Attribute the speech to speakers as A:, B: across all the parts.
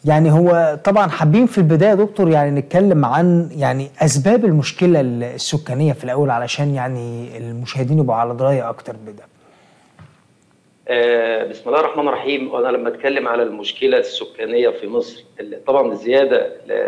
A: يعني هو طبعا حابين في البدايه يا دكتور يعني نتكلم عن يعني اسباب المشكله السكانيه في الاول علشان يعني المشاهدين يبقوا على درايه اكتر بده.
B: آه بسم الله الرحمن الرحيم وانا لما اتكلم على المشكله السكانيه في مصر طبعا الزياده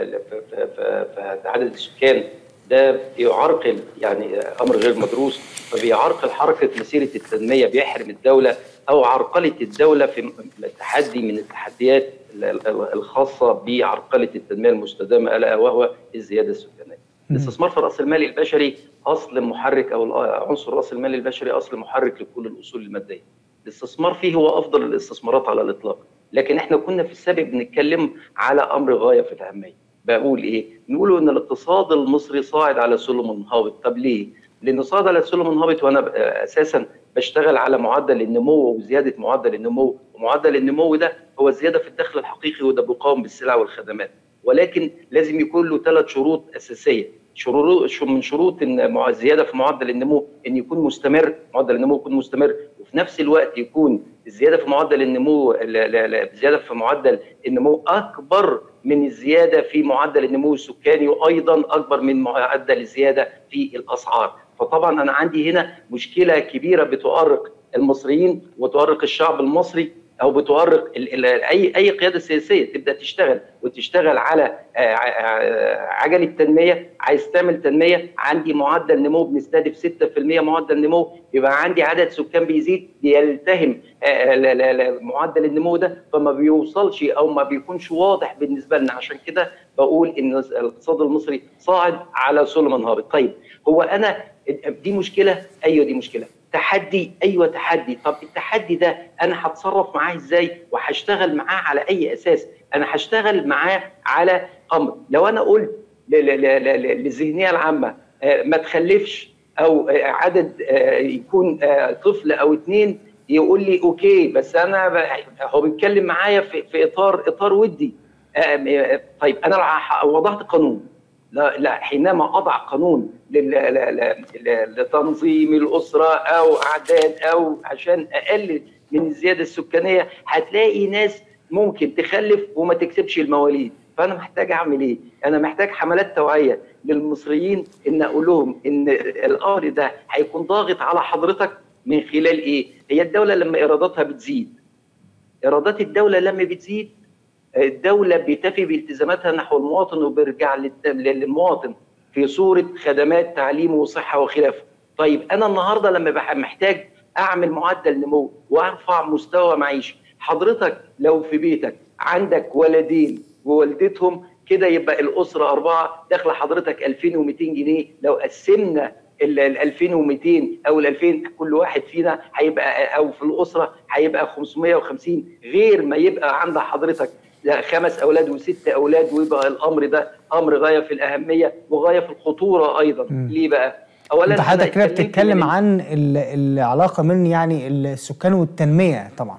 B: في عدد السكان ده بيعرقل يعني امر غير مدروس فبيعرقل حركه مسيره التنميه بيحرم الدوله او عرقله الدوله في التحدي من التحديات الخاصه بعرقله التنميه المستدامه الا وهو الزياده السكانيه. الاستثمار في راس المال البشري اصل محرك او عنصر راس المال البشري اصل محرك لكل الاصول الماديه. الاستثمار فيه هو افضل الاستثمارات على الاطلاق، لكن احنا كنا في السابق بنتكلم على امر غايه في الاهميه. بقول ايه؟ نقول ان الاقتصاد المصري صاعد على سلم هابط، طب ليه؟ لانه صاعد على سلم هابط وانا اساسا بشتغل على معدل النمو وزياده معدل النمو ومعدل النمو ده هو الزياده في الدخل الحقيقي وده بيقاوم بالسلع والخدمات ولكن لازم يكون له ثلاث شروط اساسيه شروط من شروط ان الزياده في معدل النمو ان يكون مستمر معدل النمو يكون مستمر وفي نفس الوقت يكون الزياده في معدل النمو الزياده في معدل النمو اكبر من الزياده في معدل النمو السكاني وايضا اكبر من معدل الزياده في الاسعار فطبعا انا عندي هنا مشكله كبيره بتؤرق المصريين وتؤرق الشعب المصري او بتؤرق اي اي قياده سياسيه تبدا تشتغل وتشتغل على عجله التنميه عايز تعمل تنميه عندي معدل نمو بنستهدف 6% معدل نمو يبقى عندي عدد سكان بيزيد بيلتهم معدل النمو ده فما بيوصلش او ما بيكونش واضح بالنسبه لنا عشان كده بقول ان الاقتصاد المصري صاعد على سلم هابط طيب هو انا دي مشكله ايوه دي مشكله تحدي ايوه تحدي طب التحدي ده انا هتصرف معاه ازاي وهشتغل معاه على اي اساس انا هشتغل معاه على امر لو انا قلت للذهنيه العامه ما تخلفش او عدد يكون طفل او اثنين يقول لي اوكي بس انا هو بيتكلم معايا في, في اطار اطار ودي طيب انا وضعت قانون لا, لا حينما اضع قانون لتنظيم الاسره او اعداد او عشان اقلل من الزياده السكانيه هتلاقي ناس ممكن تخلف وما تكسبش المواليد فانا محتاج اعمل ايه؟ انا محتاج حملات توعيه للمصريين ان اقول لهم ان الامر ده هيكون ضاغط على حضرتك من خلال ايه؟ هي الدوله لما ايراداتها بتزيد ايرادات الدوله لما بتزيد الدولة بتفي بالتزاماتها نحو المواطن وبيرجع للمواطن في صورة خدمات تعليم وصحة وخلافه. طيب أنا النهاردة لما بقى محتاج أعمل معدل نمو وأرفع مستوى معيشي، حضرتك لو في بيتك عندك ولدين ووالدتهم كده يبقى الأسرة أربعة داخلة حضرتك 2200 جنيه لو قسمنا ال 2200 او ال 2000 كل واحد فينا هيبقى او في الاسره هيبقى 550 غير ما يبقى عند حضرتك خمس اولاد وست اولاد ويبقى الامر ده امر غايه في الاهميه وغايه في الخطوره ايضا م. ليه بقى؟
A: اولا انت حضرتك كده بتتكلم عن العلاقه من يعني السكان والتنميه طبعا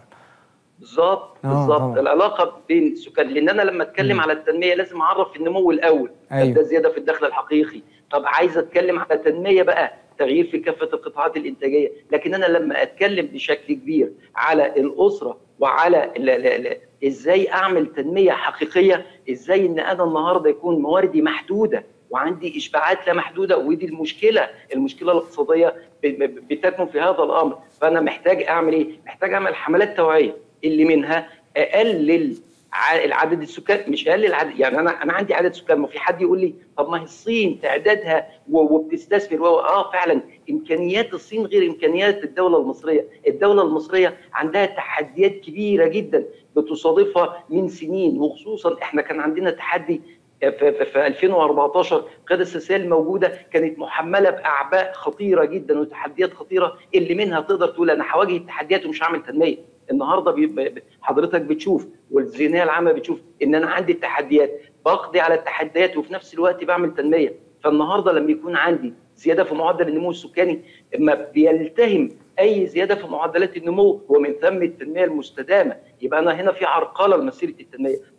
B: بالظبط بالظبط العلاقه بين السكان لان انا لما اتكلم م. على التنميه لازم اعرف النمو الاول أيوه. ده زياده في الدخل الحقيقي طب عايز اتكلم على تنميه بقى تغيير في كافه القطاعات الانتاجيه لكن انا لما اتكلم بشكل كبير على الاسره وعلى لا لا لا ازاي اعمل تنميه حقيقيه ازاي ان انا النهارده يكون مواردي محدوده وعندي اشباعات لا محدوده ودي المشكله المشكله الاقتصاديه بتكمن في هذا الامر فانا محتاج اعمل ايه محتاج اعمل حملات توعيه اللي منها اقلل العدد السكان مش اقلل العدد يعني انا انا عندي عدد سكان ما في حد يقول لي طب ما هي الصين تعدادها وبتستثمر اه فعلا امكانيات الصين غير امكانيات الدوله المصريه، الدوله المصريه عندها تحديات كبيره جدا بتصادفها من سنين وخصوصا احنا كان عندنا تحدي في, في 2014 القياده السياسيه الموجوده كانت محمله باعباء خطيره جدا وتحديات خطيره اللي منها تقدر تقول انا هواجه التحديات ومش هعمل تنميه النهارده حضرتك بتشوف والذهنيه العامه بتشوف ان انا عندي التحديات بقضي على التحديات وفي نفس الوقت بعمل تنميه فالنهارده لما يكون عندي زياده في معدل النمو السكاني ما بيلتهم اي زياده في معدلات النمو ومن ثم التنميه المستدامه يبقى انا هنا في عرقله لمسيره التنميه طب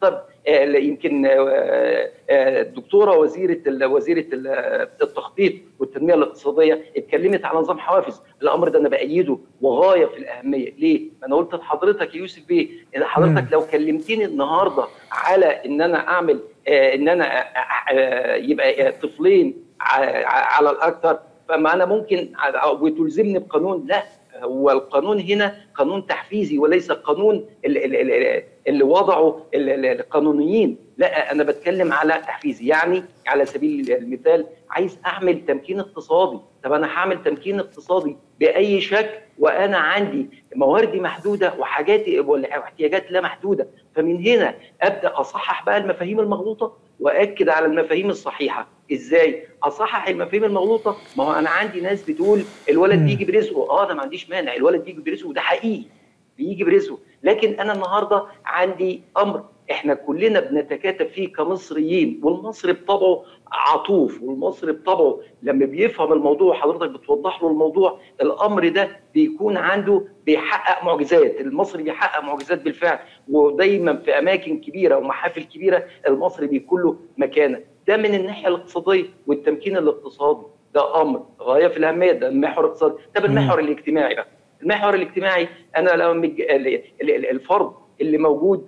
B: يمكن الدكتوره وزيره وزيره التخطيط والتنميه الاقتصاديه اتكلمت على نظام حوافز الامر ده انا بايده وغايه في الاهميه ليه ما انا قلت لحضرتك يا يوسف بيه ان حضرتك لو كلمتني النهارده على ان انا اعمل ان انا يبقى طفلين على الاكثر فما انا ممكن وتلزمني بقانون لا هو القانون هنا قانون تحفيزي وليس قانون اللي, اللي, اللي وضعه القانونيين لا انا بتكلم على تحفيزي يعني على سبيل المثال عايز اعمل تمكين اقتصادي طب انا هعمل تمكين اقتصادي باي شكل وانا عندي مواردي محدوده وحاجاتي واحتياجات لا محدوده فمن هنا ابدا اصحح بقى المفاهيم المغلوطه واكد على المفاهيم الصحيحه ازاي اصحح المفاهيم المغلوطه ما هو انا عندي ناس بتقول الولد بيجي برزقه اه انا ما عنديش مانع الولد بيجي برزقه ده حقيقي بيجي برزقه لكن انا النهارده عندي امر احنا كلنا بنتكاتف فيه كمصريين والمصري بطبعه عطوف والمصري بطبعه لما بيفهم الموضوع حضرتك بتوضح له الموضوع الامر ده بيكون عنده بيحقق معجزات المصري بيحقق معجزات بالفعل ودايما في اماكن كبيره ومحافل كبيره المصري بيكون له مكانه ده من الناحيه الاقتصاديه والتمكين الاقتصادي ده امر غايه في الاهميه ده المحور الاقتصادي طب المحور الاجتماعي بقى المحور الاجتماعي انا لو الفرد اللي موجود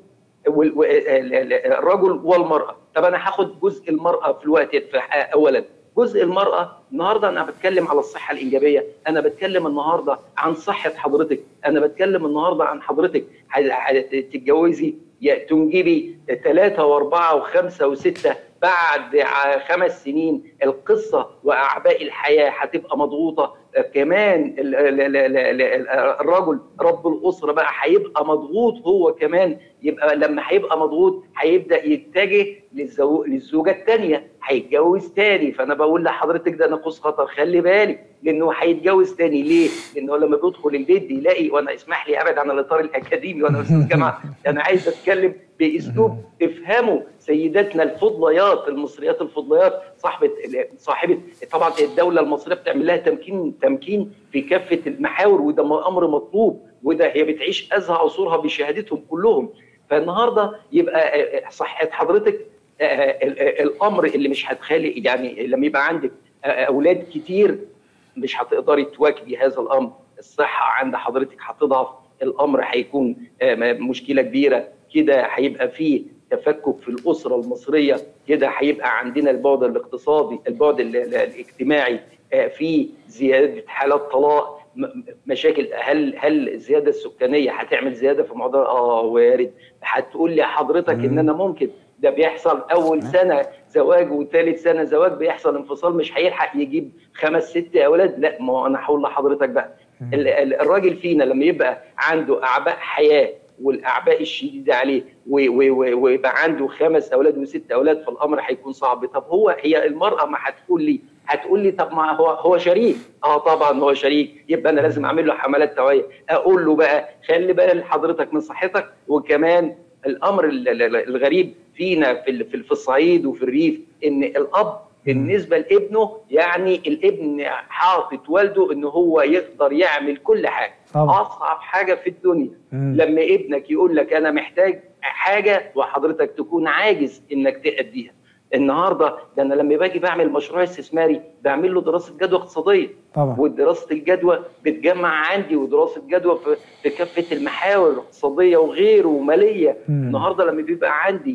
B: الرجل والمراه طب انا هاخد جزء المراه في الوقت اولا جزء المراه النهارده انا بتكلم على الصحه الايجابيه انا بتكلم النهارده عن صحه حضرتك انا بتكلم النهارده عن حضرتك تتجوزي تنجبي ثلاثة وأربعة وخمسة وستة بعد خمس سنين القصة وأعباء الحياة هتبقى مضغوطة كمان الرجل رب الأسرة بقى هيبقى مضغوط هو كمان يبقى لما هيبقى مضغوط هيبدأ يتجه للزوجة الثانية هيتجوز تاني فأنا بقول لحضرتك ده ناقوس خطر خلي بالك لأنه هيتجوز تاني ليه؟ لأنه لما بيدخل البيت يلاقي وأنا اسمح لي أبعد عن الإطار الأكاديمي وأنا أستاذ جامعة أنا عايز أتكلم باسلوب تفهمه سيداتنا الفضليات المصريات الفضليات صاحبه صاحبه طبعا الدوله المصريه بتعمل لها تمكين تمكين في كافه المحاور وده امر مطلوب وده هي بتعيش ازهى عصورها بشهادتهم كلهم فالنهارده يبقى صحه حضرتك الامر اللي مش هتخلي يعني لما يبقى عندك اولاد كتير مش هتقدري تواكبي هذا الامر الصحه عند حضرتك هتضعف الامر هيكون مشكله كبيره كده هيبقى فيه تفكك في الاسره المصريه كده هيبقى عندنا البعد الاقتصادي البعد الاجتماعي في زياده حالات طلاق مشاكل هل هل الزياده السكانيه هتعمل زياده في معدل اه وارد هتقول لي حضرتك ان انا ممكن ده بيحصل اول سنه زواج وثالث سنه زواج بيحصل انفصال مش هيلحق يجيب خمس ست اولاد لا ما انا هقول لحضرتك بقى الراجل فينا لما يبقى عنده اعباء حياه والاعباء الشديده عليه ويبقى عنده خمس اولاد وست اولاد فالامر هيكون صعب طب هو هي المراه ما هتقول لي هتقول لي طب ما هو هو شريك اه طبعا هو شريك يبقى انا لازم اعمل له حملات توعيه اقول له بقى خلي بالك حضرتك من صحتك وكمان الامر الغريب فينا في في الصعيد وفي الريف ان الاب بالنسبه لابنه يعني الابن حاطط والده ان هو يقدر يعمل كل حاجه طبعا. اصعب حاجه في الدنيا مم. لما ابنك يقول لك انا محتاج حاجه وحضرتك تكون عاجز انك تاديها النهارده ده انا لما باجي بعمل مشروع استثماري بعمل له دراسه جدوى اقتصاديه
A: طبعا
B: ودراسه الجدوى بتجمع عندي ودراسه جدوى في, في كافه المحاور الاقتصاديه وغيره وماليه النهارده لما بيبقى عندي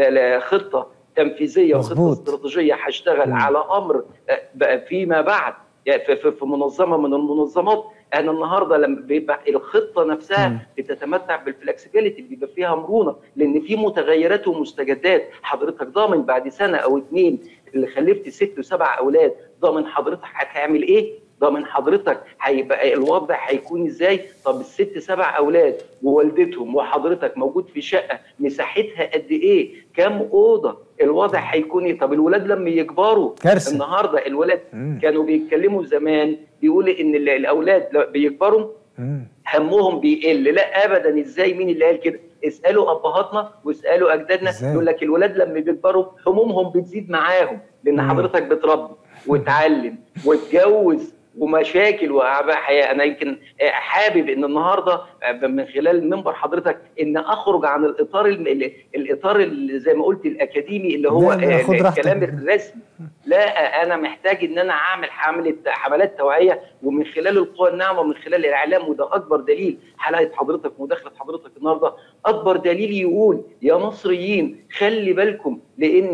B: خطه تنفيذيه وخطه استراتيجيه هشتغل على امر فيما بعد يعني في منظمه من المنظمات انا النهارده لما بيبقى الخطه نفسها م. بتتمتع بالفلكسبيليتي بيبقى فيها مرونه لان في متغيرات ومستجدات حضرتك ضامن بعد سنه او اتنين اللي خلفت ست وسبع اولاد ضامن حضرتك هتعمل ايه؟ ضامن حضرتك هيبقى الوضع هيكون ازاي؟ طب الست سبع اولاد ووالدتهم وحضرتك موجود في شقه مساحتها قد ايه؟ كام اوضه؟ الوضع هيكون ايه؟ طب الولاد لما يكبروا
A: كارثة.
B: النهارده الولاد مم. كانوا بيتكلموا زمان بيقولوا ان الاولاد بيكبروا مم. همهم بيقل لا ابدا ازاي مين اللي قال كده؟ اسالوا ابهاتنا واسالوا اجدادنا يقول لك الولاد لما بيكبروا همومهم بتزيد معاهم لان مم. حضرتك بتربي وتعلم وتجوز ومشاكل واعباء حياه انا يمكن حابب ان النهارده من خلال منبر حضرتك ان اخرج عن الاطار الاطار اللي زي ما قلت الاكاديمي اللي هو الكلام الرسمي لا انا محتاج ان انا اعمل حمله حملات توعيه ومن خلال القوى الناعمه ومن خلال الاعلام وده اكبر دليل حلقه حضرتك مداخله حضرتك النهارده اكبر دليل يقول يا مصريين خلي بالكم لان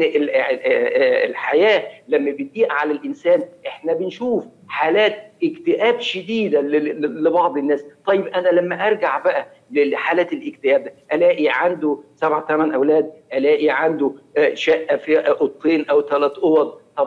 B: الحياه لما بتضيق على الانسان احنا بنشوف حالات اكتئاب شديده لبعض الناس طيب انا لما ارجع بقى لحالات الاكتئاب ده الاقي عنده سبع ثمان اولاد الاقي عنده شقه فيها اوضتين او ثلاث اوض طب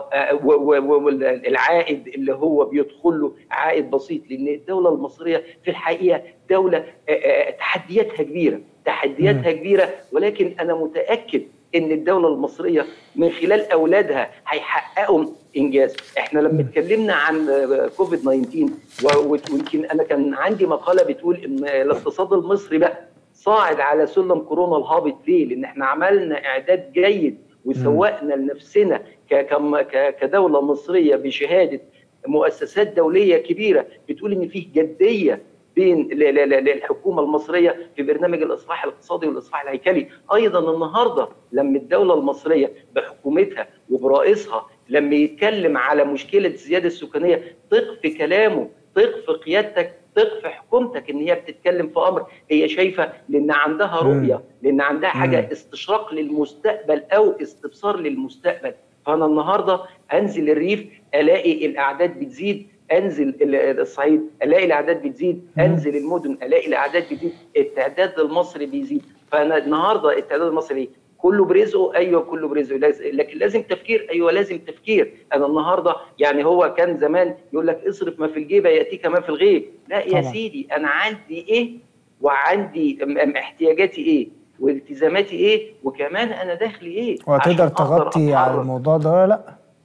B: والعائد اللي هو بيدخل له عائد بسيط لان الدوله المصريه في الحقيقه دوله تحدياتها كبيره تحدياتها كبيره ولكن انا متاكد ان الدوله المصريه من خلال اولادها هيحققوا انجاز احنا لما اتكلمنا عن كوفيد 19 ويمكن انا كان عندي مقاله بتقول ان الاقتصاد المصري بقى صاعد على سلم كورونا الهابط ليه؟ لان احنا عملنا اعداد جيد وسوقنا لنفسنا كدوله مصريه بشهاده مؤسسات دوليه كبيره بتقول ان فيه جديه بين الحكومه المصريه في برنامج الاصلاح الاقتصادي والاصلاح الهيكلي، ايضا النهارده لما الدوله المصريه بحكومتها وبرئيسها لما يتكلم على مشكله الزياده السكانيه ثق في كلامه، ثق في قيادتك، ثق في حكومتك ان هي بتتكلم في امر هي شايفه لان عندها رؤيه، لان عندها حاجه استشراق للمستقبل او استبصار للمستقبل، فانا النهارده انزل الريف الاقي الاعداد بتزيد انزل الصعيد الاقي الاعداد بتزيد انزل المدن الاقي الاعداد بتزيد التعداد المصري بيزيد فانا النهارده التعداد المصري كله برزقه ايوه كله برزقه لكن لازم تفكير ايوه لازم تفكير انا النهارده يعني هو كان زمان يقول لك اصرف ما في الجيبه ياتيك ما في الغيب لا يا طبعا. سيدي انا عندي ايه وعندي احتياجاتي ايه والتزاماتي ايه وكمان انا دخلي ايه
A: وهتقدر تغطي على الموضوع ده ولا لا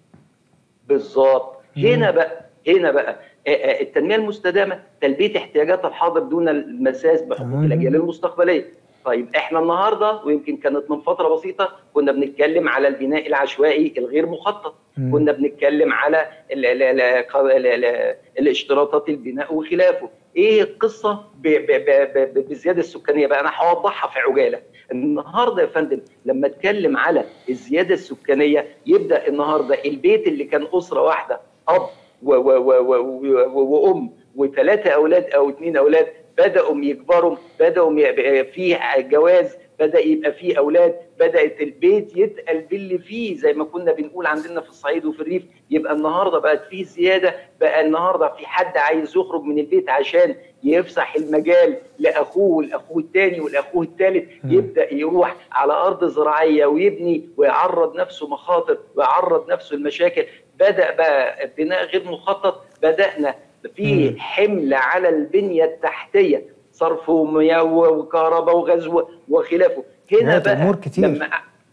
B: بالظبط هنا بقى هنا بقى التنميه المستدامه تلبيه احتياجات الحاضر دون المساس بحقوق الاجيال المستقبليه طيب احنا النهارده ويمكن كانت من فتره بسيطه كنا بنتكلم على البناء العشوائي الغير مخطط مم. كنا بنتكلم على ال ال ال ال ال الاشتراطات البناء وخلافه ايه القصه بالزياده السكانيه بقى انا هوضحها في عجاله النهارده يا فندم لما اتكلم على الزياده السكانيه يبدا النهارده البيت اللي كان اسره واحده اب و و و و وام وثلاثه اولاد او اثنين اولاد بداوا يكبروا بداوا يبقى في جواز بدا يبقى فيه اولاد بدات البيت يتقل باللي فيه زي ما كنا بنقول عندنا في الصعيد وفي الريف يبقى النهارده بقت فيه زياده بقى النهارده في حد عايز يخرج من البيت عشان يفسح المجال لاخوه والاخوه الثاني والاخوه الثالث يبدا يروح على ارض زراعيه ويبني ويعرض نفسه مخاطر ويعرض نفسه لمشاكل بدا بقى بناء غير مخطط بدانا في حمل على البنيه التحتيه صرف ومياه وكهرباء وغاز وخلافه هنا بقى
A: امور كتير
B: لما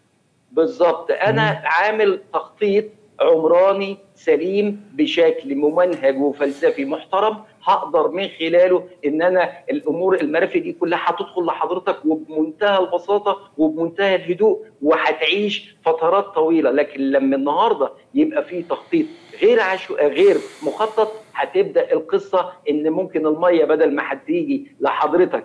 B: بالظبط انا مم. عامل تخطيط عمراني سليم بشكل ممنهج وفلسفي محترم هقدر من خلاله ان انا الامور المرافق دي كلها هتدخل لحضرتك وبمنتهى البساطه وبمنتهى الهدوء وهتعيش فترات طويله لكن لما النهارده يبقى في تخطيط غير عشو غير مخطط هتبدا القصه ان ممكن الميه بدل ما هتيجي لحضرتك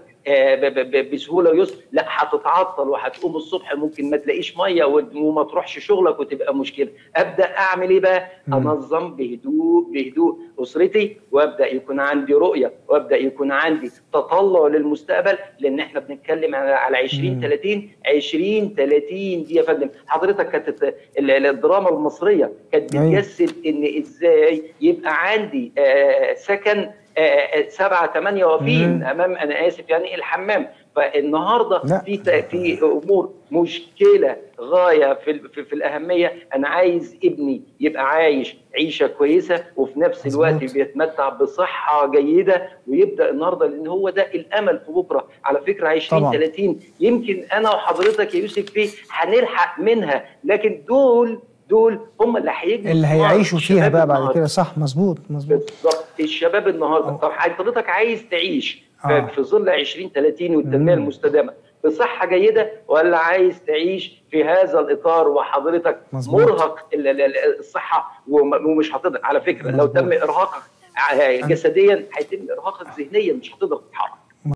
B: بسهوله ويسر لا هتتعطل وهتقوم الصبح ممكن ما تلاقيش ميه وما تروحش شغلك وتبقى مشكله ابدا اعمل ايه بقى انظم بهدوء بهدوء اسرتي وابدا يكون عندي رؤيه وابدا يكون عندي تطلع للمستقبل لان احنا بنتكلم على 20 30 20 30 دي يا فندم حضرتك كانت الدراما المصريه كانت بتجسد ان ازاي يبقى عندي سكن سبعة ثمانية واقفين امام انا اسف يعني الحمام فالنهارده في في امور مشكله غايه في, في في الاهميه انا عايز ابني يبقى عايش عيشه كويسه وفي نفس الوقت بيتمتع بصحه جيده ويبدا النهارده لان هو ده الامل في بكره على فكره 20 طبعا. 30 يمكن انا وحضرتك يا يوسف فيه هنلحق منها لكن دول دول هم اللي هيجوا
A: اللي هيعيشوا فيها بقى بعد كده صح مظبوط مظبوط
B: بالظبط الشباب النهارده طب حضرتك عايز تعيش آه. في ظل 20 30 والتنميه المستدامه بصحه جيده ولا عايز تعيش في هذا الاطار وحضرتك مزبوط. مرهق الصحه ومش هتقدر على فكره مزبوط. لو تم ارهاقك ع- جسديا هيتم ارهاقك ذهنيا مش هتقدر تتحرك